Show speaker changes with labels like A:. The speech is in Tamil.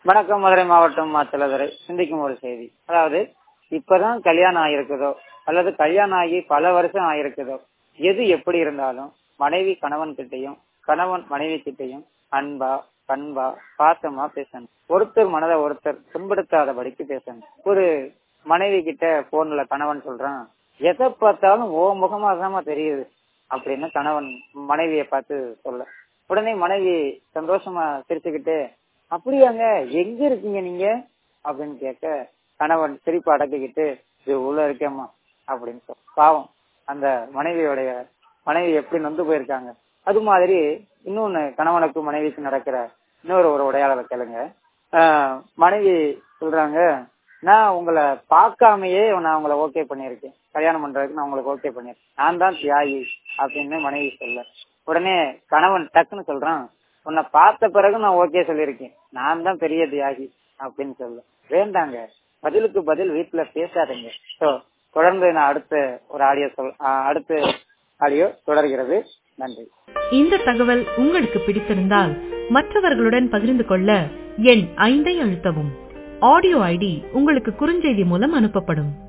A: வணக்கம் மதுரை மாவட்டம் மாத்தலதுரை சிந்திக்கும் ஒரு செய்தி அதாவது இப்பதான் கல்யாணம் ஆயிருக்குதோ அல்லது கல்யாணம் ஆகி பல வருஷம் ஆயிருக்குதோ எது எப்படி இருந்தாலும் மனைவி கணவன் கிட்டையும் கணவன் மனைவி கிட்டையும் அன்பா பண்பா பாசமா பேசணும் ஒருத்தர் மனதை ஒருத்தர் புண்படுத்தாதபடிக்கு பேசணும் ஒரு மனைவி கிட்ட போன்ல கணவன் சொல்றான் எதை பார்த்தாலும் ஓ முகமா தாமா தெரியுது அப்படின்னு கணவன் மனைவியை பார்த்து சொல்ல உடனே மனைவி சந்தோஷமா சிரிச்சுக்கிட்டு அப்படியாங்க எங்க இருக்கீங்க நீங்க அப்படின்னு கேட்க கணவன் சிரிப்பு அடக்கிக்கிட்டு இது உள்ள இருக்கேம்மா அப்படின்னு சொல்ல பாவம் அந்த மனைவியோடைய மனைவி எப்படி நொந்து போயிருக்காங்க அது மாதிரி இன்னொன்னு கணவனுக்கு மனைவிக்கு நடக்கிற இன்னொரு ஒரு உடையாளரை கேளுங்க ஆஹ் மனைவி சொல்றாங்க நான் உங்களை பார்க்காமயே நான் உங்களை ஓகே பண்ணியிருக்கேன் கல்யாணம் பண்றதுக்கு நான் உங்களுக்கு ஓகே பண்ணிருக்கேன் நான் தான் தியாகி அப்படின்னு மனைவி சொல்ல உடனே கணவன் டக்குன்னு சொல்றான் உன்னை பார்த்த பிறகு நான் ஓகே சொல்லியிருக்கேன் நான் தான் பெரிய தியாகி அப்படின்னு சொல்ல வேண்டாங்க பதிலுக்கு பதில் வீட்டுல பேசாதீங்க சோ தொடர்ந்து நான் அடுத்த ஒரு ஆடியோ சொல் அடுத்த ஆடியோ தொடர்கிறது நன்றி
B: இந்த தகவல் உங்களுக்கு பிடித்திருந்தால் மற்றவர்களுடன் பகிர்ந்து கொள்ள எண் ஐந்தை அழுத்தவும் ஆடியோ ஐடி உங்களுக்கு குறுஞ்செய்தி மூலம் அனுப்பப்படும்